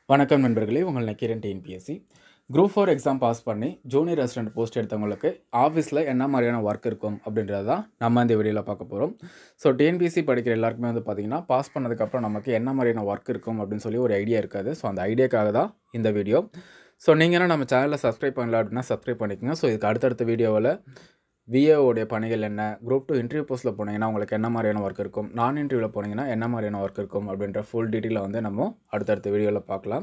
வணக்கம் நண்பர்களே உங்கள் Nakkeeran TNPSC group four exam pass பண்ணி ஜூனியர் அசிஸ்டன்ட் போஸ்ட் எடுத்தவங்களுக்கு ஆஃபீஸில் என்ன மாதிரியான ஒர்க் இருக்கும் அப்படின்றது தான் நம்ம இந்த வீடியோவில் பார்க்க போகிறோம் ஸோ டிஎன்பிஎஸ்சி படிக்கிற எல்லாருக்குமே வந்து பார்த்திங்கன்னா பாஸ் பண்ணதுக்கப்புறம் நமக்கு என்ன மாதிரியான ஒர்க் இருக்கும் அப்படின்னு சொல்லி ஒரு ஐடியா இருக்காது ஸோ அந்த ஐடியாக்காக தான் இந்த வீடியோ ஸோ நீங்கள் நம்ம சேனலில் சப்ஸ்கிரைப் பண்ணல அப்படின்னா சப்ஸ்கிரைப் பண்ணிக்கோங்க ஸோ இதுக்கு அடுத்தடுத்த வீடியோவில் விஏஓடைய பணிகள் என்ன குரூப் டூ இன்டர்வியூ போஸ்ட்டில் போனீங்கன்னா உங்களுக்கு என்ன மாதிரியான ஒர்க் இருக்கும் நான் இன்டர்வியூவில் போனீங்கன்னா என்ன மாதிரியான ஒர்க் இருக்கும் அப்படின்ற ஃபுல் டீட்டெயிலை வந்து நம்ம அடுத்தடுத்த வீடியோவில் பார்க்கலாம்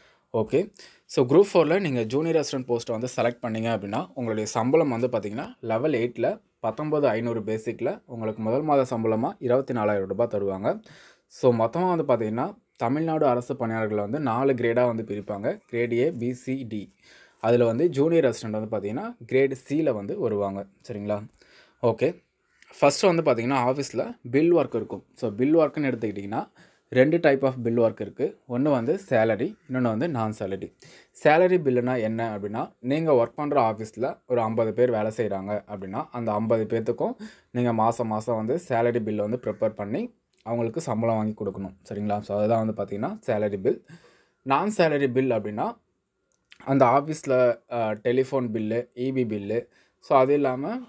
ஓகே ஸோ குரூப் ஃபோரில் நீங்கள் ஜூனியர் அசிஸ்டன்ட் போஸ்ட்டை வந்து செலக்ட் பண்ணீங்க அப்படின்னா உங்களுடைய சம்பளம் வந்து பார்த்திங்கன்னா லெவல் எயிட்டில் பத்தொம்பது ஐநூறு பேசிக்கில் உங்களுக்கு முதல் மாத சம்பளமாக இருபத்தி நாலாயிரம் ரூபாய் தருவாங்க ஸோ மொத்தமாக வந்து பார்த்திங்கன்னா தமிழ்நாடு அரசு பணியாளர்களை வந்து நாலு கிரேடாக வந்து பிரிப்பாங்க கிரேட் ஏ பிசிடி அதில் வந்து ஜூனியர் அசிஸ்டண்ட் வந்து பார்த்திங்கன்னா கிரேட் சியில் வந்து வருவாங்க சரிங்களா ஓகே ஃபஸ்ட்டு வந்து பார்த்திங்கன்னா ஆஃபீஸில் பில் ஒர்க் இருக்கும் ஸோ பில் ஒர்க்குன்னு எடுத்துக்கிட்டிங்கன்னா ரெண்டு டைப் ஆஃப் பில் ஒர்க் இருக்குது ஒன்று வந்து சேலரி இன்னொன்று வந்து நான் சேலரி சேலரி பில்லுனா என்ன அப்படின்னா நீங்கள் ஒர்க் பண்ணுற ஆஃபீஸில் ஒரு ஐம்பது பேர் வேலை செய்கிறாங்க அப்படின்னா அந்த ஐம்பது பேர்த்துக்கும் நீங்கள் மாதம் மாதம் வந்து சேலரி பில்லை வந்து ப்ரிப்பேர் பண்ணி அவங்களுக்கு சம்பளம் வாங்கி கொடுக்கணும் சரிங்களா ஸோ அதுதான் வந்து பார்த்திங்கன்னா சேலரி பில் நான் சேலரி பில் அப்படின்னா அந்த ஆஃபீஸில் telephone bill EB bill so அது இல்லாமல்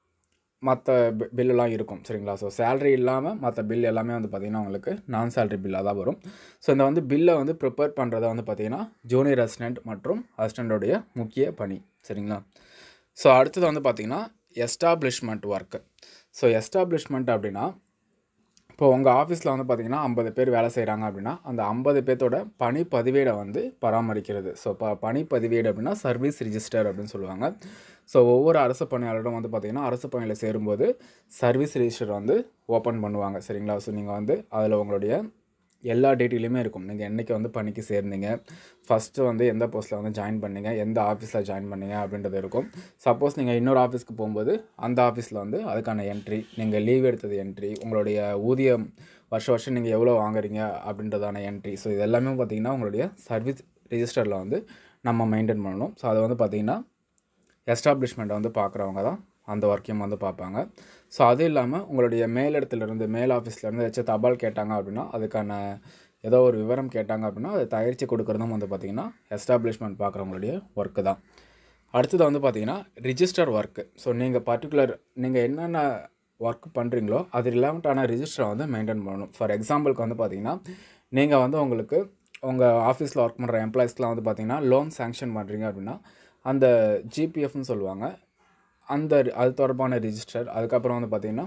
மற்ற பில்லெலாம் இருக்கும் சரிங்களா ஸோ சேலரி இல்லாமல் மற்ற பில் எல்லாமே வந்து பார்த்திங்கன்னா உங்களுக்கு நான் சேலரி பில்லாக தான் வரும் ஸோ இந்த வந்து பில்லை வந்து ப்ரிப்பேர் பண்ணுறத வந்து பார்த்திங்கன்னா ஜூனியர் அசிஸ்டண்ட் மற்றும் அசிஸ்டண்ட்டோடைய முக்கிய பணி சரிங்களா ஸோ அடுத்தது வந்து பார்த்திங்கன்னா எஸ்டாப்ளிஷ்மெண்ட் ஒர்க்கு ஸோ எஸ்டாப்ளிஷ்மெண்ட் அப்படின்னா இப்போ உங்கள் ஆஃபீஸில் வந்து பார்த்திங்கன்னா ஐம்பது பேர் வேலை செய்கிறாங்க அப்படின்னா அந்த ஐம்பது பேர்த்தோட பணி பதிவேடை வந்து பராமரிக்கிறது ஸோ ப பணி பதிவேடு அப்படின்னா சர்வீஸ் ரிஜிஸ்டர் அப்படின்னு சொல்லுவாங்க ஸோ ஒவ்வொரு அரசு பணியாளரும் வந்து பார்த்திங்கன்னா அரசு பணியில் சேரும்போது சர்வீஸ் ரிஜிஸ்டர் வந்து ஓப்பன் பண்ணுவாங்க சரிங்களா ஸோ நீங்கள் வந்து அதில் உங்களுடைய எல்லா டீட்டெயிலுமே இருக்கும் நீங்கள் என்றைக்கு வந்து பணிக்கு சேர்ந்தீங்க ஃபஸ்ட்டு வந்து எந்த போஸ்ட்டில் வந்து ஜாயின் பண்ணீங்க எந்த ஆஃபீஸில் ஜாயின் பண்ணீங்க அப்படின்றது இருக்கும் சப்போஸ் நீங்கள் இன்னொரு ஆஃபீஸ்க்கு போகும்போது அந்த ஆஃபீஸில் வந்து அதுக்கான என்ட்ரி நீங்கள் லீவ் எடுத்தது என்ட்ரி உங்களுடைய ஊதியம் வருஷம் வருஷம் நீங்கள் எவ்வளோ வாங்குறீங்க அப்படின்றதான என்ட்ரி ஸோ இது எல்லாமே பார்த்திங்கன்னா உங்களுடைய சர்வீஸ் ரிஜிஸ்டரில் வந்து நம்ம மெயின்டைன் பண்ணணும் ஸோ அதை வந்து பார்த்திங்கன்னா எஸ்டாப்ளிஷ்மெண்ட்டை வந்து பார்க்குறவங்க தான் அந்த ஒர்க்கையும் வந்து பார்ப்பாங்க ஸோ அது இல்லாமல் உங்களுடைய மேலிடத்துலேருந்து மேல் ஆஃபீஸ்லேருந்து ஏதாச்சும் தபால் கேட்டாங்க அப்படின்னா அதுக்கான ஏதோ ஒரு விவரம் கேட்டாங்க அப்படின்னா அதை தயாரித்து கொடுக்குறதும் வந்து பார்த்திங்கன்னா எஸ்டாப்ளிஷ்மெண்ட் பார்க்குறவங்களுடைய ஒர்க்கு தான் அடுத்தது வந்து பார்த்திங்கன்னா ரிஜிஸ்டர் ஒர்க்கு ஸோ நீங்கள் பர்டிகுலர் நீங்கள் என்னென்ன ஒர்க் பண்ணுறீங்களோ அது ரிலவெண்ட்டான ரிஜிஸ்டரை வந்து மெயின்டைன் பண்ணணும் ஃபார் எக்ஸாம்பிளுக்கு வந்து பார்த்திங்கன்னா நீங்கள் வந்து உங்களுக்கு உங்கள் ஆஃபீஸில் ஒர்க் பண்ணுற எம்ப்ளாயிஸ்க்கெலாம் வந்து பார்த்திங்கன்னா லோன் சேங்ஷன் பண்ணுறீங்க அப்படின்னா அந்த ஜிபிஎஃப்னு சொல்லுவாங்க அந்த அது தொடர்பான ரிஜிஸ்டர் அதுக்கப்புறம் வந்து பார்த்திங்கன்னா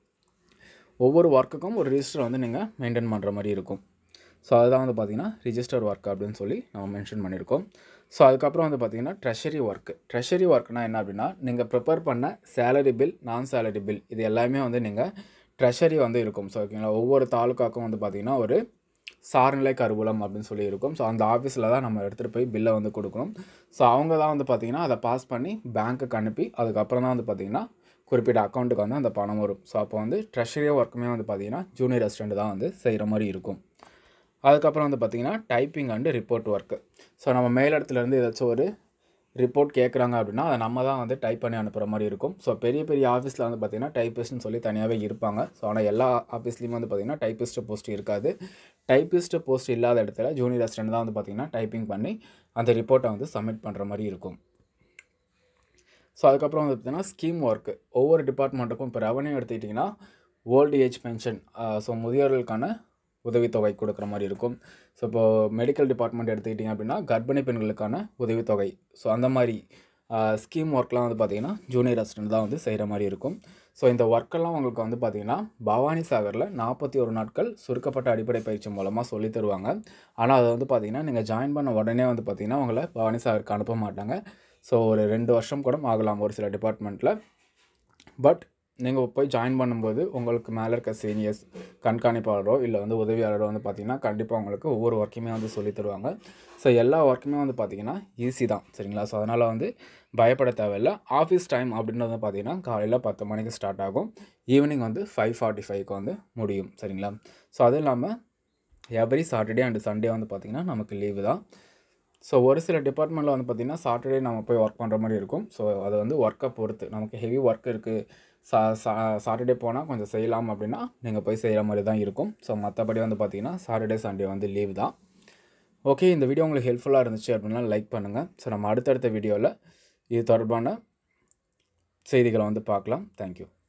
ஒவ்வொரு ஒர்க்குக்கும் ஒரு ரிஜிஸ்டர் வந்து நீங்கள் மெயின்டைன் பண்ணுற மாதிரி இருக்கும் ஸோ அதுதான் வந்து பார்த்திங்கன்னா ரிஜிஸ்டர் ஒர்க் அப்படின்னு சொல்லி நம்ம மென்ஷன் பண்ணியிருக்கோம் ஸோ அதுக்கப்புறம் வந்து பார்த்திங்கன்னா ட்ரெஷரி ஒர்க்கு ட்ரெஷரி ஒர்க்னால் என்ன அப்படின்னா நீங்கள் ப்ரிப்பேர் பண்ண சேலரி பில் நான் சேலரி பில் இது எல்லாமே வந்து நீங்கள் ட்ரெஷரி வந்து இருக்கும் ஸோ ஓகேங்களா ஒவ்வொரு தாலுக்காக்கும் வந்து பார்த்திங்கன்னா ஒரு சார்நிலை கருவூலம் அப்படின்னு சொல்லி இருக்கும் ஸோ அந்த ஆஃபீஸில் தான் நம்ம எடுத்துகிட்டு போய் பில்லை வந்து கொடுக்கணும் ஸோ அவங்க தான் வந்து பார்த்திங்கன்னா அதை பாஸ் பண்ணி பேங்க்குக்கு அனுப்பி அதுக்கப்புறம் தான் வந்து பார்த்திங்கன்னா குறிப்பிட்ட அக்கௌண்ட்டுக்கு வந்து அந்த பணம் வரும் ஸோ அப்போ வந்து ட்ரெஷரி ஒர்க்குமே வந்து பார்த்திங்கன்னா ஜூனியர் அசிஸ்டண்ட் தான் வந்து செய்கிற மாதிரி இருக்கும் அதுக்கப்புறம் வந்து பார்த்திங்கன்னா typing and report work so நம்ம மேல் இடத்துலேருந்து ஏதாச்சும் ஒரு ரிப்போர்ட் கேட்குறாங்க அப்படின்னா அதை நம்ம தான் வந்து டைப் பண்ணி அனுப்புகிற மாதிரி இருக்கும் ஸோ பெரிய பெரிய ஆஃபீஸில் வந்து பார்த்திங்கன்னா டைப்பிஸ்ட்னு சொல்லி தனியாகவே இருப்பாங்க ஸோ ஆனால் எல்லா ஆஃபீஸ்லேயும் வந்து பார்த்திங்கன்னா டைப்பிஸ்ட் போஸ்ட் இருக்காது டைப்பிஸ்ட் போஸ்ட் இல்லாத இடத்துல ஜூனியர் அசிஸ்டன்ட் தான் வந்து பார்த்திங்கன்னா டைப்பிங் பண்ணி அந்த ரிப்போர்ட்டை வந்து சப்மிட் பண்ணுற மாதிரி இருக்கும் ஸோ அதுக்கப்புறம் வந்து பார்த்திங்கன்னா ஸ்கீம் ஒர்க்கு ஒவ்வொரு டிபார்ட்மெண்ட்டுக்கும் இப்போ ரெவன்யூ எடுத்துக்கிட்டிங்கன்னா ஓல்டு ஏஜ் பென்ஷன் ஸோ முதியோர்களுக்கான உதவித்தொகை கொடுக்குற மாதிரி இருக்கும் ஸோ இப்போது மெடிக்கல் டிபார்ட்மெண்ட் எடுத்துக்கிட்டிங்க அப்படின்னா கர்ப்பிணி பெண்களுக்கான உதவித்தொகை ஸோ அந்த மாதிரி ஸ்கீம் ஒர்க்லாம் வந்து பார்த்திங்கன்னா ஜூனியர் அசிஸ்டன்ட் தான் வந்து செய்கிற மாதிரி இருக்கும் ஸோ இந்த ஒர்க்கெல்லாம் உங்களுக்கு வந்து பார்த்திங்கன்னா பவானி சாகரில் நாற்பத்தி ஒரு நாட்கள் சுருக்கப்பட்ட அடிப்படை பயிற்சி மூலமாக சொல்லி தருவாங்க ஆனால் அதை வந்து பார்த்திங்கன்னா நீங்கள் ஜாயின் பண்ண உடனே வந்து பார்த்திங்கன்னா உங்களை பவானி சாகருக்கு அனுப்ப மாட்டாங்க ஸோ ஒரு ரெண்டு வருஷம் கூட ஆகலாம் ஒரு சில டிபார்ட்மெண்ட்டில் பட் நீங்கள் போய் ஜாயின் பண்ணும்போது உங்களுக்கு மேலே இருக்க சீனியர்ஸ் கண்காணிப்பாளரோ இல்லை வந்து உதவியாளரோ வந்து பார்த்திங்கன்னா கண்டிப்பாக உங்களுக்கு ஒவ்வொரு ஒர்க்குமே வந்து சொல்லி தருவாங்க ஸோ எல்லா ஒர்க்குமே வந்து பார்த்திங்கன்னா ஈஸி தான் சரிங்களா ஸோ அதனால் வந்து பயப்பட தேவையில்லை ஆஃபீஸ் டைம் அப்படின்றது வந்து பார்த்திங்கன்னா காலையில் பத்து மணிக்கு ஸ்டார்ட் ஆகும் ஈவினிங் வந்து ஃபைவ் ஃபார்ட்டி ஃபைவ்க்கு வந்து முடியும் சரிங்களா ஸோ அதுவும் இல்லாமல் எவ்ரி சாட்டர்டே அண்டு சண்டே வந்து பார்த்திங்கன்னா நமக்கு லீவு தான் ஸோ ஒரு சில டிபார்ட்மெண்ட்டில் வந்து பார்த்திங்கன்னா சாட்டர்டே நம்ம போய் ஒர்க் பண்ணுற மாதிரி இருக்கும் ஸோ அது வந்து ஒர்க்கை பொறுத்து நமக்கு ஹெவி ஒர்க் இருக்குது சா சா சாட்டர்டே போனால் கொஞ்சம் செய்யலாம் அப்படின்னா நீங்கள் போய் செய்கிற மாதிரி தான் இருக்கும் ஸோ மற்றபடி வந்து பார்த்திங்கன்னா சாட்டர்டே சண்டே வந்து லீவ் தான் ஓகே இந்த வீடியோ உங்களுக்கு ஹெல்ப்ஃபுல்லாக இருந்துச்சு அப்படின்னா லைக் பண்ணுங்கள் ஸோ நம்ம அடுத்தடுத்த வீடியோவில் இது தொடர்பான செய்திகளை வந்து பார்க்கலாம் தேங்க்யூ